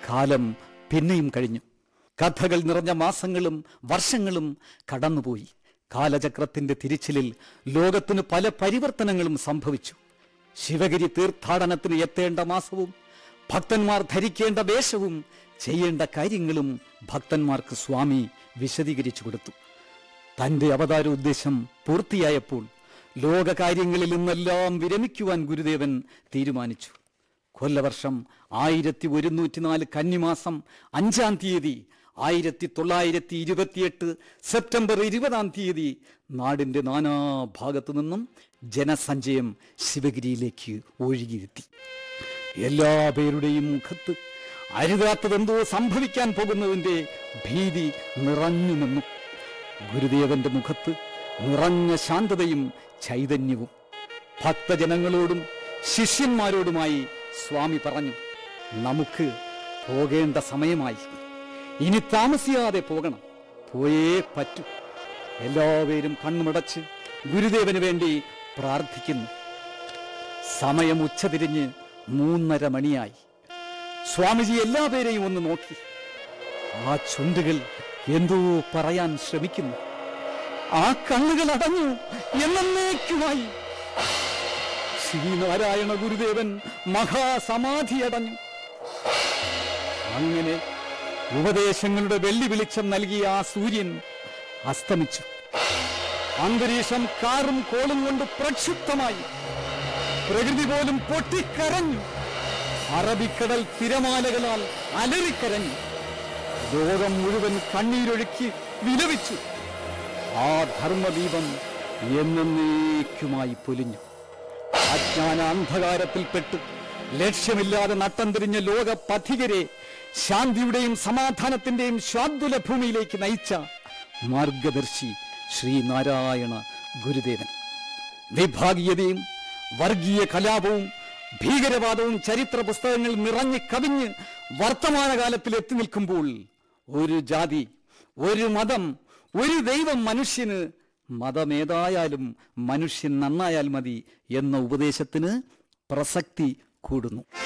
കാലം പിന്നെയും കഴിഞ്ഞു കഥകൾ നിറഞ്ഞ മാസങ്ങളും വർഷങ്ങളും കടന്നുപോയി കാലചക്രത്തിന്റെ തിരിച്ചിലിൽ ലോകത്തിന് പല പരിവർത്തനങ്ങളും സംഭവിച്ചു ശിവഗിരി തീർത്ഥാടനത്തിന് എത്തേണ്ട മാസവും ഭക്തന്മാർ ധരിക്കേണ്ട വേഷവും ചെയ്യേണ്ട കാര്യങ്ങളും ഭക്തന്മാർക്ക് സ്വാമി വിശദീകരിച്ചു കൊടുത്തു തന്റെ അവതാര ഉദ്ദേശം പൂർത്തിയായപ്പോൾ ലോകകാര്യങ്ങളിൽ നിന്നെല്ലാം വിരമിക്കുവാൻ ഗുരുദേവൻ തീരുമാനിച്ചു കൊല്ലവർഷം ആയിരത്തി ഒരുന്നൂറ്റിനാല് കന്നിമാസം അഞ്ചാം തീയതി ആയിരത്തി തൊള്ളായിരത്തി ഇരുപത്തിയെട്ട് സെപ്റ്റംബർ ഇരുപതാം തീയതി നാടിന്റെ നാനാഭാഗത്തു നിന്നും ജനസഞ്ചയം ശിവഗിരിയിലേക്ക് ഒഴുകിയെത്തി എല്ലാ പേരുടെയും മുഖത്ത് അരുതാത്തതെന്തോ സംഭവിക്കാൻ പോകുന്നതിന്റെ ഭീതി നിറഞ്ഞു നിന്നു ഗുരുദേവന്റെ മുഖത്ത് നിറഞ്ഞ ശാന്തതയും ചൈതന്യവും ഭക്തജനങ്ങളോടും ശിഷ്യന്മാരോടുമായി സ്വാമി പറഞ്ഞു നമുക്ക് പോകേണ്ട സമയമായി ഇനി താമസിയാതെ പോകണം പോയേ പറ്റൂ എല്ലാവരും കണ്ണുമടച്ച് ഗുരുദേവന് വേണ്ടി പ്രാർത്ഥിക്കുന്നു സമയം ഉച്ചതിരിഞ്ഞ് മൂന്നര മണിയായി സ്വാമിജി എല്ലാവരെയും ഒന്ന് നോക്കി ആ ചുണ്ടുകൾ എന്തോ പറയാൻ ശ്രമിക്കുന്നു ആ കണ്ണുകൾ അടഞ്ഞു എന്നേക്കുമായി ശ്രീനാരായണ ഗുരുദേവൻ മഹാസമാധി അടഞ്ഞു അങ്ങനെ ഉപദേശങ്ങളുടെ വെള്ളി വെളിച്ചം നൽകിയ ആ സൂര്യൻ അസ്തമിച്ചു അന്തരീക്ഷം കാറും കോളും കൊണ്ട് പ്രക്ഷുബ്ധമായി പ്രകൃതി പോലും പൊട്ടിക്കരഞ്ഞു അറബിക്കടൽ തിരമാലകളാൽ അലറിക്കരഞ്ഞു ലോകം മുഴുവൻ കണ്ണീരൊഴുക്കി വിലപിച്ചു ആ ധർമ്മദീപം എന്നേക്കുമായി പൊലിഞ്ഞു അജ്ഞാന അന്ധകാരത്തിൽപ്പെട്ട് ലക്ഷ്യമില്ലാതെ നട്ടം തിരിഞ്ഞ ലോക പഥികരെ ശാന്തിയുടെയും സമാധാനത്തിന്റെയും ശ്വാദ്വല ഭൂമിയിലേക്ക് നയിച്ച മാർഗദർശി ശ്രീനാരായണ ഗുരുദേവൻ വിഭാഗീയതയും വർഗീയ കലാപവും ഭീകരവാദവും ചരിത്ര പുസ്തകങ്ങളിൽ നിറഞ്ഞു കവിഞ്ഞ് വർത്തമാനകാലത്തിൽ എത്തി നിൽക്കുമ്പോൾ ഒരു ജാതി ഒരു മതം ഒരു ദൈവം മനുഷ്യന് മതമേതായാലും മനുഷ്യൻ നന്നായാൽ മതി എന്ന ഉപദേശത്തിന് പ്രസക്തി കൂടുന്നു